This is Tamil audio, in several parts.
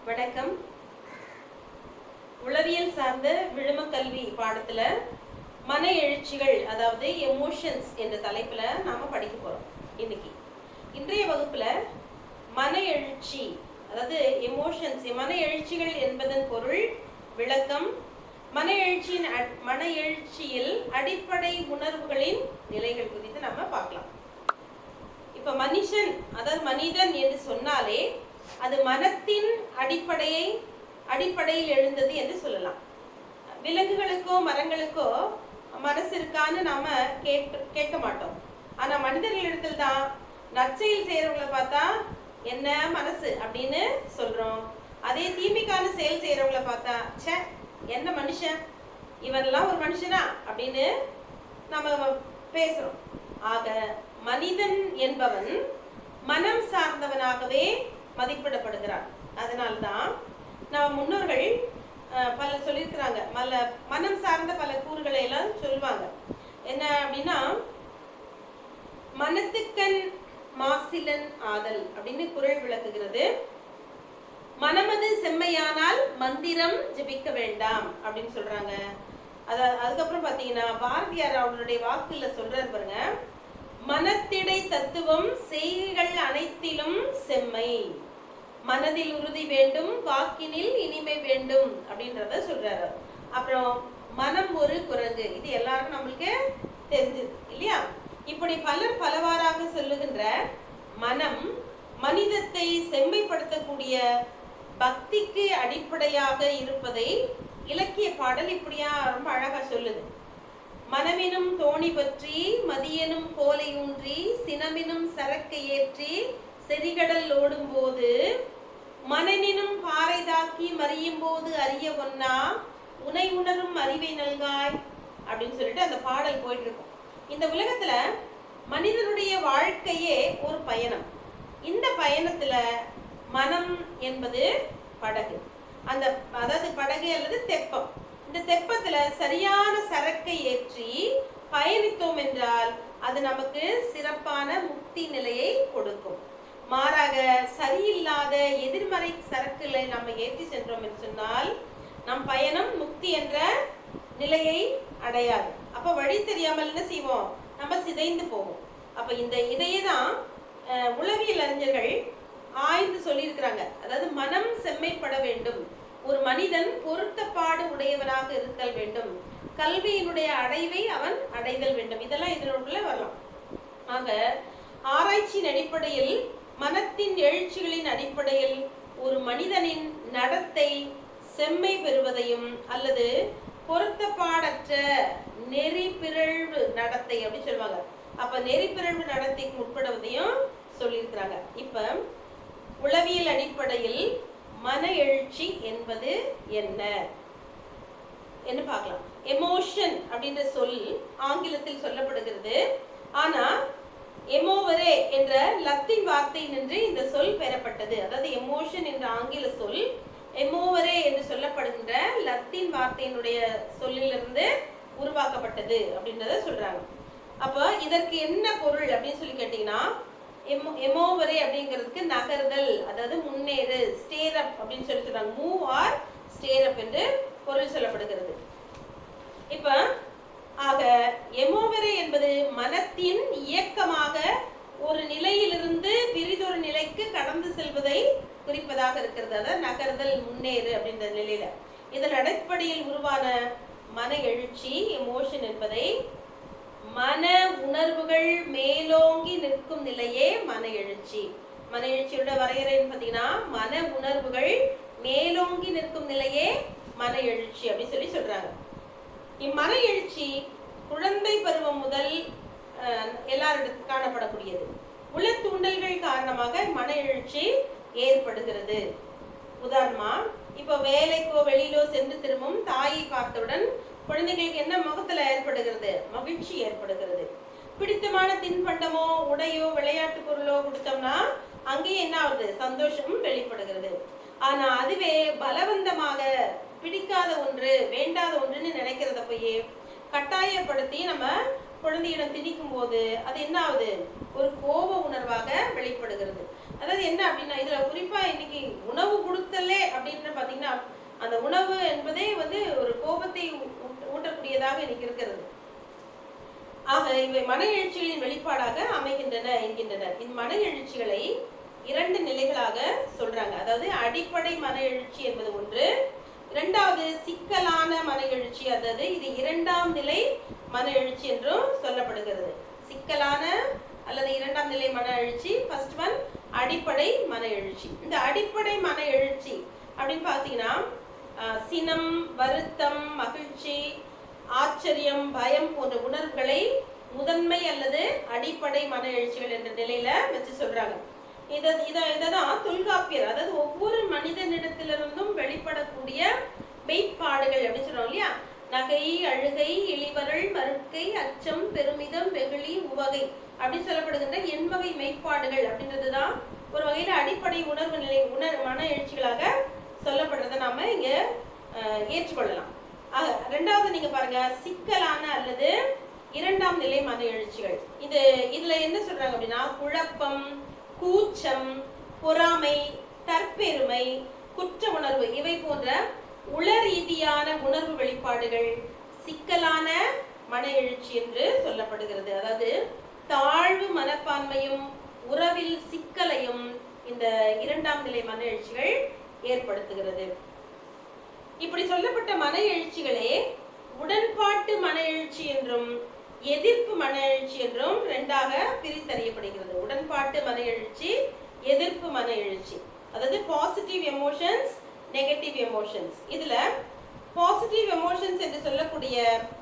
வணக்கம் உளவியல் சார்ந்த விழும கல்வி பாடத்துல மன எழுச்சிகள் அதாவது எமோஷன்ஸ் என்ற தலைப்புல நாம படிக்க போறோம் இன்னைக்கு இன்றைய வகுப்புல மன எழுச்சி அதாவது எமோஷன்ஸ் மன எழுச்சிகள் என்பதன் பொருள் விளக்கம் மன எழுச்சியின் அட்- மன எழுச்சியில் அடிப்படை உணர்வுகளின் நிலைகள் குறித்து நம்ம பார்க்கலாம் இப்ப மனுஷன் அதாவது மனிதன் என்று சொன்னாலே அது மனத்தின் அடிப்படையை அடிப்படையில் எழுந்தது என்று சொல்லலாம் விலங்குகளுக்கோ மரங்களுக்கோ மனசு இருக்கான்னு நாம கேட்டு கேட்க மாட்டோம் ஆனா மனிதர்களிடத்தில் தான் நற்செயல் செய்யறவங்களை பார்த்தா என்ன மனசு அப்படின்னு சொல்றோம் அதே தீமைக்கான செயல் செய்யறவங்கள பார்த்தா ச்சே என்ன மனுஷன் இவன்லாம் ஒரு மனுஷனா அப்படின்னு நம்ம பேசுறோம் ஆக மனிதன் என்பவன் மனம் சார்ந்தவனாகவே மதிப்பிடப்படுகிறான் அதனால்தான் நம்ம முன்னோர்கள் அஹ், பல சொல்லியிருக்கிறாங்க மல மனம் சார்ந்த பல கூறுகளை எல்லாம் சொல்லுவாங்க என்ன அப்படின்னா மனத்துக்கண் மாசிலன் ஆதல் அப்படின்னு குறள் விளக்குகிறது மனமது செம்மையானால் மந்திரம் ஜெபிக்க வேண்டாம் அப்படின்னு சொல்றாங்க அத அதுக்கப்புறம் பாத்தீங்கன்னா பாரதியார் அவருடைய வாக்குல சொல்றாரு பாருங்க மனத்திடை தத்துவம் செய்கைகள் அனைத்திலும் செம்மை மனதில் உறுதி வேண்டும் வாக்கினில் இனிமை வேண்டும் அப்படின்றத சொல்றாரு அப்புறம் மனம் ஒரு குரங்கு இது எல்லாருக்கும் நம்மளுக்கு தெரிஞ்சது இல்லையா இப்படி பலர் பலவாறாக சொல்லுகின்ற மனம் மனிதத்தை செம்மைப்படுத்தக்கூடிய பக்திக்கு அடிப்படையாக இருப்பதை இலக்கிய பாடல் இப்படியா ரொம்ப அழகா சொல்லுது மனமெனும் தோணி பற்றி மதியனும் கோலை ஊன்றி சினமெனும் சரக்கை ஏற்றி செறிகடல் ஓடும்போது மனனினும் பாறை தாக்கி மறியும் போது அறிய ஒன்னா உனை உணரும் அறிவை நல்காய் அப்படின்னு சொல்லிட்டு அந்த பாடல் போயிட்டு இருக்கும் இந்த உலகத்துல மனிதனுடைய வாழ்க்கையே ஒரு பயணம் இந்த பயணத்துல மனம் என்பது படகு அந்த அதாவது படகு அல்லது தெப்பம் இந்த தெப்பத்துல சரியான சரக்கை ஏற்றி பயணித்தோம் என்றால் அது நமக்கு சிறப்பான முக்தி நிலையை கொடுக்கும் மாறாக சரியில்லாத எதிர்மறை சரக்குகளை நம்ம ஏற்றி சென்றோம் என்று சொன்னால் நம் பயணம் முக்தி என்ற நிலையை அடையாது அப்ப வழி தெரியாமல் என்ன செய்வோம் நம்ம சிதைந்து போவோம் அப்ப இந்த இதையே தான் அஹ், உளவியல் அறிஞர்கள் ஆய்ந்து சொல்லியிருக்கிறாங்க அதாவது மனம் செம்மைப்பட வேண்டும் ஒரு மனிதன் பொருத்தப்பாடு உடையவனாக இருத்தல் வேண்டும் கல்வியினுடைய அடைவை அவன் அடைதல் வேண்டும் இதெல்லாம் இதனுள்ள வரலாம் ஆக ஆராய்ச்சியின் அடிப்படையில் மனத்தின் எழுச்சிகளின் அடிப்படையில் ஒரு மனிதனின் நடத்தை செம்மை பெறுவதையும் அல்லது பொருத்தப்பாடற்ற நெறி பிறழ்வு நடத்தை அப்படின்னு சொல்லுவாங்க அப்ப நெறி பிறழ்வு நடத்தைக்கு உட்படுவதையும் சொல்லியிருக்கிறாங்க இப்ப உளவியல் அடிப்படையில் மன எழுச்சி என்பது என்ன என்ன பார்க்கலாம் எமோஷன் அப்படின்ற சொல் ஆங்கிலத்தில் சொல்லப்படுகிறது ஆனா எமோவரே என்ற லத்தீன் வார்த்தை நின்று இந்த சொல் பெறப்பட்டது அதாவது எமோஷன் என்ற ஆங்கில சொல் எமோவரே என்று சொல்லப்படுகின்ற லத்தீன் வார்த்தையினுடைய சொல்லிலிருந்து உருவாக்கப்பட்டது அப்படின்றத சொல்றாங்க அப்ப இதற்கு என்ன பொருள் அப்படின்னு சொல்லி கேட்டீங்கன்னா எமோ எமோவரே அப்படிங்கிறதுக்கு நகர்தல் அதாவது முன்னேறு ஸ்டேர் அப் அப்படின்னு சொல்லி சொல்றாங்க மூவ் ஆர் ஸ்டேர் அப் என்று பொருள் சொல்லப்படுகிறது இப்ப ஆக எமோவரே என்பது மனத்தின் இயக்கமாக ஒரு நிலையிலிருந்து பிரிதொரு நிலைக்கு கடந்து செல்வதை குறிப்பதாக இருக்கிறது அதாவது நகர்தல் முன்னேறு அப்படின்ற நிலையில இதன் அடிப்படையில் உருவான மன எழுச்சி எமோஷன் என்பதை மன உணர்வுகள் மேலோங்கி நிற்கும் நிலையே மன எழுச்சி மன எழுச்சியோட வரையறைன்னு பார்த்தீங்கன்னா மன உணர்வுகள் மேலோங்கி நிற்கும் நிலையே மன எழுச்சி அப்படின்னு சொல்லி சொல்றாங்க இம்மன எழுச்சி குழந்தை பருவம் முதல் அஹ், எல்லாரிடத்தும் காணப்படக்கூடியது உள தூண்டல்கள் காரணமாக மன எழுச்சி ஏற்படுகிறது உதாரணமா இப்போ வேலைக்கோ வெளியிலோ சென்று திரும்பும் தாயை பார்த்தவுடன் குழந்தைகளுக்கு என்ன முகத்துல ஏற்படுகிறது மகிழ்ச்சி ஏற்படுகிறது பிடித்தமான தின்பண்டமோ உடையோ விளையாட்டு பொருளோ கொடுத்தோம்னா அங்கேயே என்ன ஆகுது சந்தோஷம் வெளிப்படுகிறது ஆனா அதுவே பலவந்தமாக பிடிக்காத ஒன்று வேண்டாத ஒன்றுன்னு நினைக்கிறத போய் கட்டாயப்படுத்தி நம்ம குழந்தையிடம் திணிக்கும் போது அது என்ன ஆகுது ஒரு கோப உணர்வாக வெளிப்படுகிறது அதாவது என்ன அப்படின்னா இதுல குறிப்பா இன்னைக்கு உணவு கொடுத்தலே அப்படின்ற பாத்தீங்கன்னா அந்த உணவு என்பதே வந்து ஒரு கோபத்தை ஊட்ட- ஊட்டக்கூடியதாக இன்னைக்கு இருக்கிறது ஆக இவை மன எழுச்சிகளின் வெளிப்பாடாக அமைகின்றன என்கின்றனர் இந்த மன எழுச்சிகளை இரண்டு நிலைகளாக சொல்றாங்க அதாவது அடிப்படை மன எழுச்சி என்பது ஒன்று இரண்டாவது சிக்கலான மன எழுச்சி அதாவது இது இரண்டாம் நிலை மன எழுச்சி என்றும் சொல்லப்படுகிறது சிக்கலான அல்லது இரண்டாம் நிலை மன எழுச்சி ஃபர்ஸ்ட் ஒன் அடிப்படை மன எழுச்சி இந்த அடிப்படை மன எழுச்சி அப்படின்னு பார்த்தீங்கன்னா ஆஹ், சினம் வருத்தம் மகிழ்ச்சி ஆச்சரியம் பயம் போன்ற உணர்வுகளை முதன்மை அல்லது அடிப்படை மன எழுச்சிகள் என்ற நிலையில வச்சு சொல்றாங்க இத இத இததான் தொல்காப்பியர் அதாவது ஒவ்வொரு மனிதனிடத்திலிருந்தும் வெளிப்படக்கூடிய மெய்ப்பாடுகள் அப்படின்னு சொல்றோம் இல்லையா நகை அழுகை இளிவரல் மறுக்கை அச்சம் பெருமிதம் வெகுளி உவகை அப்படின்னு சொல்லப்படுகின்ற எண்வகை மெய்ப்பாடுகள் அப்படின்றதுதான் ஒரு வகையில அடிப்படை உணர்வு நிலை உணர் மன எழுச்சிகளாக சொல்லப்படுறதை நாம இங்க அஹ், ஏற்றுக்கொள்ளலாம் ஆக, ரெண்டாவது நீங்க பாருங்க சிக்கலான அல்லது இரண்டாம் நிலை மன எழுச்சிகள் இது இதுல என்ன சொல்றாங்க அப்படின்னா குழப்பம் கூச்சம் பொறாமை தற்பெருமை குற்ற உணர்வு இவை போன்ற உள ரீதியான உணர்வு வெளிப்பாடுகள் சிக்கலான மன எழுச்சி என்று சொல்லப்படுகிறது அதாவது தாழ்வு மனப்பான்மையும் உறவில் சிக்கலையும் இந்த இரண்டாம் நிலை மன எழுச்சிகள் ஏற்படுத்துகிறது இப்படி சொல்லப்பட்ட மன எழுச்சிகளே உடன்பாட்டு மன எழுச்சி என்றும் எதிர்ப்பு மன எழுச்சி என்றும் ரெண்டாக பிரித்தறியப்படுகிறது உடன்பாட்டு மன எழுச்சி எதிர்ப்பு மன எழுச்சி அதாவது பாசிட்டிவ் எமோஷன்ஸ் நெகட்டிவ் எமோஷன்ஸ் இதுல பாசிட்டிவ் எமோஷன்ஸ் என்று சொல்லக்கூடிய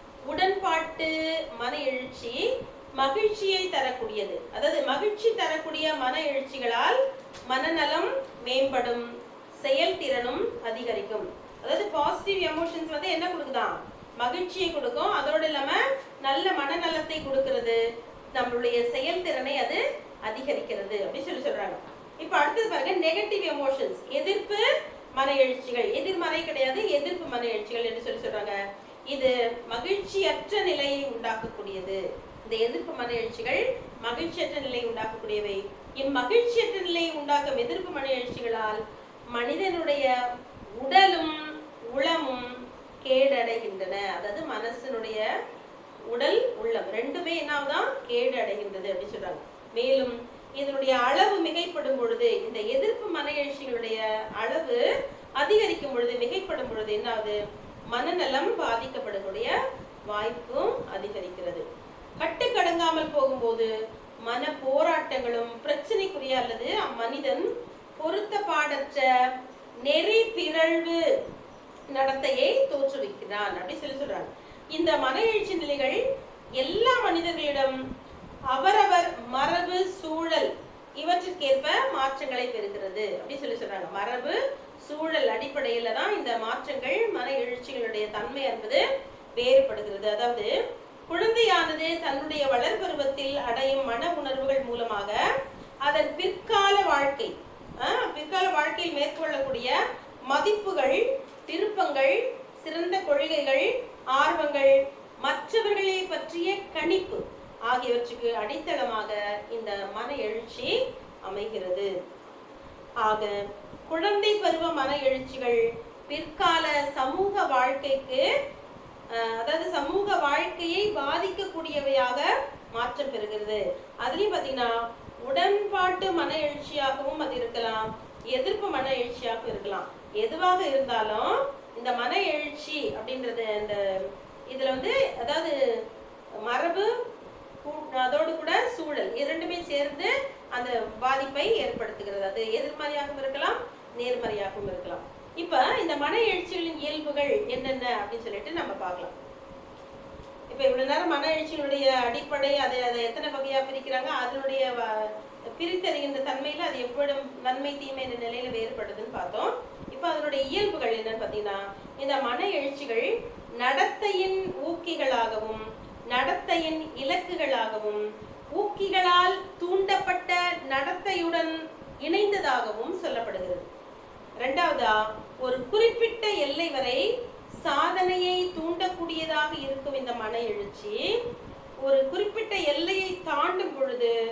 உடன்பாட்டு மன எழுச்சி மகிழ்ச்சியை தரக்கூடியது அதாவது மகிழ்ச்சி தரக்கூடிய மன எழுச்சிகளால் மனநலம் மேம்படும் செயல்திறனும் அதிகரிக்கும் அதாவது பாசிட்டிவ் எமோஷன்ஸ் வந்து என்ன கொடுக்குதாம் மகிழ்ச்சியை கொடுக்கும் அதோடு இல்லாம நல்ல மனநலத்தை கொடுக்கிறது நம்மளுடைய செயல்திறனை அது அதிகரிக்கிறது அப்படின்னு சொல்லி சொல்றாங்க இப்ப அடுத்தது பாருங்க நெகட்டிவ் எமோஷன்ஸ் எதிர்ப்பு மன எழுச்சிகள் எதிர்மறை கிடையாது எதிர்ப்பு மன எழுச்சிகள் என்று சொல்லி சொல்றாங்க இது மகிழ்ச்சியற்ற நிலையை உண்டாக்கக்கூடியது இந்த எதிர்ப்பு மன எழுச்சிகள் மகிழ்ச்சியற்ற நிலையை உண்டாக்கக்கூடியவை இம்மகிழ்ச்சியற்ற நிலையை உண்டாக்கும் எதிர்ப்பு மன எழுச்சிகளால் மனிதனுடைய உடலும் உளமும் கேடடைகின்றன அதாவது மனசனுடைய உடல் உள்ளம் ரெண்டுமே என்னதான் கேடு அடைகின்றது அப்படின்னு சொல்றாங்க மேலும் இதனுடைய அளவு மிகைப்படும் பொழுது இந்த எதிர்ப்பு மன எழுச்சிகளுடைய அளவு அதிகரிக்கும் பொழுது மிகைப்படும் பொழுது என்னாவது மனநலம் பாதிக்கப்படக்கூடிய வாய்ப்பும் அதிகரிக்கிறது கட்டுக்கடங்காமல் போகும்போது மன போராட்டங்களும் பிரச்சனைக்குரிய அல்லது அம்மனிதன் பொருத்தப்பாடற்ற நெறி பிறழ்வு நடத்தையை தோற்றுவிக்கிறான் அப்படி சொல்லி சொல்றாங்க இந்த மன எழுச்சி நிலைகள் எல்லா மனிதர்களிடம் அவரவர் மரபு சூழல் இவற்றிற்கேற்ப மாற்றங்களை பெறுகிறது அப்படி சொல்லி சொல்றாங்க மரபு சூழல் அடிப்படையில தான் இந்த மாற்றங்கள் மன எழுச்சிகளுடைய தன்மை என்பது வேறுபடுகிறது அதாவது குழந்தையானது தன்னுடைய வளர்பருவத்தில் அடையும் மன உணர்வுகள் மூலமாக அதன் பிற்கால வாழ்க்கை ஆஹ், பிற்கால வாழ்க்கையில் மேற்கொள்ளக்கூடிய மதிப்புகள் விருப்பங்கள் சிறந்த கொள்கைகள் ஆர்வங்கள் மற்றவர்களை பற்றிய கணிப்பு ஆகியவற்றுக்கு அடித்தளமாக இந்த மன எழுச்சி அமைகிறது ஆக குழந்தை பருவ மன எழுச்சிகள் பிற்கால சமூக வாழ்க்கைக்கு அஹ், அதாவது சமூக வாழ்க்கையை பாதிக்கக்கூடியவையாக மாற்றம் பெறுகிறது அதுலயும் பாத்தீங்கன்னா உடன்பாட்டு மன எழுச்சியாகவும் அது இருக்கலாம் எதிர்ப்பு மன எழுச்சியாகவும் இருக்கலாம் எதுவாக இருந்தாலும் இந்த மன எழுச்சி அப்படின்றது இந்த இதுல வந்து அதாவது மரபு கூ- அதோடு கூட சூழல் இரண்டுமே சேர்ந்து அந்த பாதிப்பை ஏற்படுத்துகிறது அது எதிர்மறையாகவும் இருக்கலாம் நேர்மறையாகவும் இருக்கலாம் இப்ப இந்த மன எழுச்சிகளின் இயல்புகள் என்னென்ன அப்படின்னு சொல்லிட்டு நம்ம பார்க்கலாம் இப்ப இவ்வளவு நேரம் மன எழுச்சிகளுடைய அடிப்படை அதை அதை எத்தனை வகையா பிரிக்கிறாங்க அதனுடைய வ- பிரித்தறிகின்ற தன்மையில அது எவ்வளவு நன்மை தீமை என்ற நிலையில வேறுபடுதுன்னு பார்த்தோம் இப்ப அதனுடைய இயல்புகள் என்னன்னு பாத்தீங்கன்னா இந்த மன எழுச்சிகள் நடத்தையின் ஊக்கிகளாகவும் நடத்தையின் இலக்குகளாகவும் ஊக்கிகளால் தூண்டப்பட்ட நடத்தையுடன் இணைந்ததாகவும் சொல்லப்படுகிறது இரண்டாவதா ஒரு குறிப்பிட்ட எல்லை வரை சாதனையை தூண்டக்கூடியதாக இருக்கும் இந்த மன எழுச்சி ஒரு குறிப்பிட்ட எல்லையை தாண்டும் பொழுது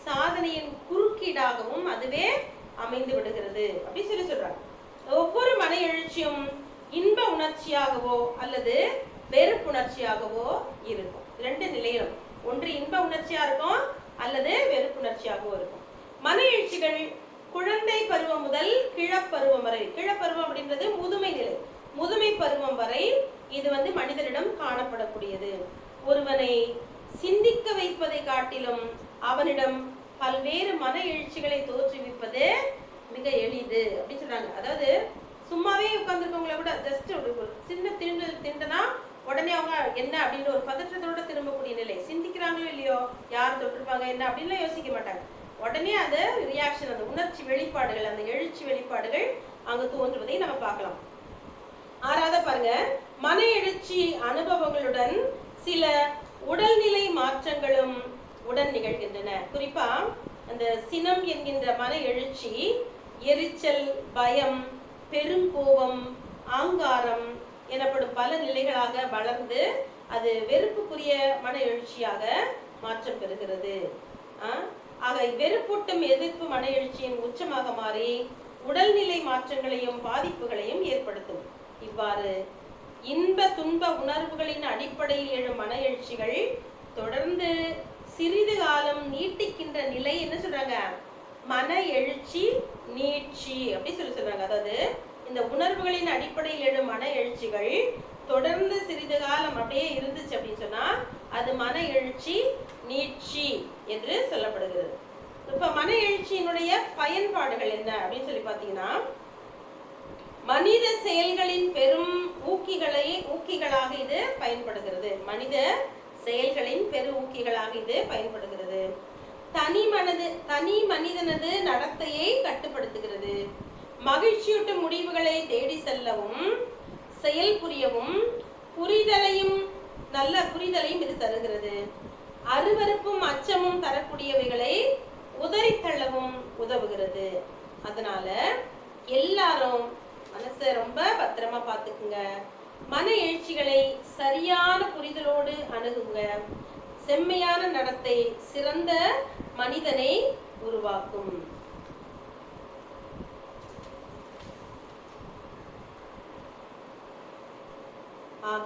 சாதனையின் குறுக்கீடாகவும் அதுவே அமைந்து விடுகிறது அப்படி சொல்லி சொல்றாங்க ஒவ்வொரு மன எழுச்சியும் இன்ப உணர்ச்சியாகவோ அல்லது வெறுப்புணர்ச்சியாகவோ இருக்கும் ரெண்டு நிலையிலும் ஒன்று இன்ப உணர்ச்சியா இருக்கும் அல்லது வெறுப்புணர்ச்சியாகவோ இருக்கும் மன எழுச்சிகள் குழந்தை பருவம் முதல் கிழப்பருவம் வரை கிழப்பருவம் அப்படின்றது முதுமை நிலை முதுமை பருவம் வரை இது வந்து மனிதனிடம் காணப்படக்கூடியது ஒருவனை சிந்திக்க வைப்பதை காட்டிலும் அவனிடம் பல்வேறு மன எழுச்சிகளை தோற்றுவிப்பது மிக எளிது அப்படின்னு சொல்றாங்க அதாவது சும்மாவே உட்கார்ந்துருக்கவங்கள கூட ஜஸ்ட் ஒரு ஒரு சின்ன திண்டு திண்டனா உடனே அவங்க என்ன அப்படின்ற ஒரு பதற்றத்தோட திரும்பக்கூடிய நிலை சிந்திக்கிறாங்களோ இல்லையோ யார் தொட்டிருப்பாங்க என்ன அப்படின்லாம் யோசிக்க மாட்டாங்க உடனே அந்த ரியாக்ஷன் அந்த உணர்ச்சி வெளிப்பாடுகள் அந்த எழுச்சி வெளிப்பாடுகள் அங்க தோன்றுவதை நம்ம பார்க்கலாம் ஆறாவது பாருங்க மன எழுச்சி அனுபவங்களுடன் சில உடல்நிலை மாற்றங்களும் உடன் நிகழ்கின்றன குறிப்பா அந்த சினம் என்கின்ற மன எழுச்சி எரிச்சல் பயம் பெருங்கோபம் ஆங்காரம் எனப்படும் பல நிலைகளாக வளர்ந்து அது வெறுப்புக்குரிய மன எழுச்சியாக மாற்றம் பெறுகிறது ஆஹ் ஆக வெறுப்பூட்டும் எதிர்ப்பு மன எழுச்சியின் உச்சமாக மாறி உடல்நிலை மாற்றங்களையும் பாதிப்புகளையும் ஏற்படுத்தும் இவ்வாறு இன்ப துன்ப உணர்வுகளின் அடிப்படையில் எழும் மன எழுச்சிகள் தொடர்ந்து சிறிது காலம் நீட்டிக்கின்ற நிலை என்ன சொல்றாங்க மன எழுச்சி நீட்சி அப்படி சொல்லி சொல்றாங்க அதாவது இந்த உணர்வுகளின் அடிப்படையில் எழும் மன எழுச்சிகள் தொடர்ந்து சிறிது காலம் அப்படியே இருந்துச்சு அப்படின்னு சொன்னா அது மன எழுச்சி நீட்சி என்று சொல்லப்படுகிறது இப்ப மன எழுச்சியினுடைய பயன்பாடுகள் என்ன அப்படின்னு சொல்லி பாத்தீங்கன்னா மனித செயல்களின் பெரும் ஊக்கிகளை ஊக்கிகளாக இது பயன்படுகிறது மனித செயல்களின் பெரு ஊக்கிகளாக இது பயன்படுகிறது தனி மனது தனி மனிதனது நடத்தையை கட்டுப்படுத்துகிறது மகிழ்ச்சியூட்டும் முடிவுகளை தேடி செல்லவும் செயல் புரியவும் புரிதலையும் நல்ல புரிதலையும் இது தருகிறது அருவருப்பும் அச்சமும் தரக்கூடியவைகளை உதறி தள்ளவும் உதவுகிறது அதனால எல்லாரும் மனசை ரொம்ப பத்திரமா பார்த்துக்குங்க மன எழுச்சிகளை சரியான புரிதலோடு அணுகுங்க செம்மையான நடத்தை சிறந்த மனிதனை உருவாக்கும் ஆக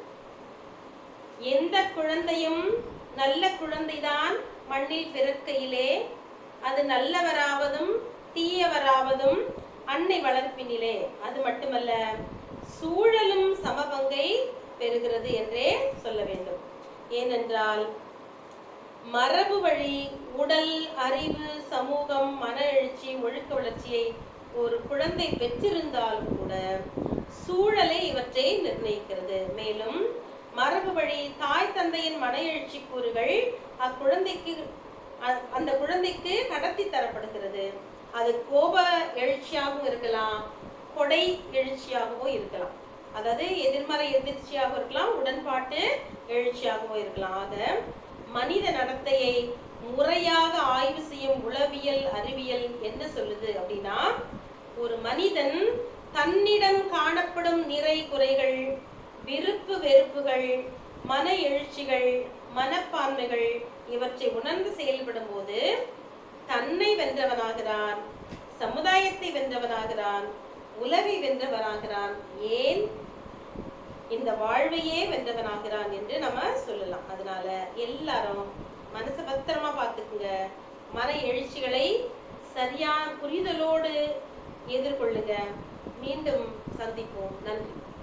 எந்த குழந்தையும் நல்ல குழந்தைதான் மண்ணில் பிறக்கையிலே அது நல்லவராவதும் தீயவராவதும் அன்னை வளர்ப்பினிலே அது மட்டுமல்ல சூழலும் சமபங்கை பெறுகிறது என்றே சொல்ல வேண்டும் ஏனென்றால் மரபு வழி உடல் அறிவு சமூகம் மன எழுச்சி ஒழுக்க வளர்ச்சியை ஒரு குழந்தை பெற்றிருந்தாலும் கூட சூழலை இவற்றை நிர்ணயிக்கிறது மேலும் மரபு வழி தாய் தந்தையின் மன எழுச்சி கூறுகள் அக்குழந்தைக்கு அ- அந்த குழந்தைக்கு கடத்தி தரப்படுகிறது அது கோப எழுச்சியாகவும் இருக்கலாம் கொடை எழுச்சியாகவும் இருக்கலாம் அதாவது எதிர்மறை எதிர்ச்சியாகவும் இருக்கலாம் உடன்பாட்டு எழுச்சியாகவும் இருக்கலாம் ஆக மனித நடத்தையை முறையாக ஆய்வு செய்யும் உளவியல் அறிவியல் என்ன சொல்லுது அப்படின்னா ஒரு மனிதன் தன்னிடம் காணப்படும் நிறை குறைகள் விருப்பு வெறுப்புகள் மன எழுச்சிகள் மனப்பான்மைகள் இவற்றை உணர்ந்து செயல்படும் போது தன்னை வென்றவனாகிறான் சமுதாயத்தை வென்றவனாகிறான் உலகை வென்றவனாகிறான் ஏன் இந்த வாழ்வையே வென்றவனாகிறான் என்று நம்ம சொல்லலாம் அதனால எல்லாரும் மனசை பத்திரமா பார்த்துக்குங்க மன எழுச்சிகளை சரியான புரிதலோடு எதிர்கொள்ளுங்க மீண்டும் சந்திப்போம் நன்றி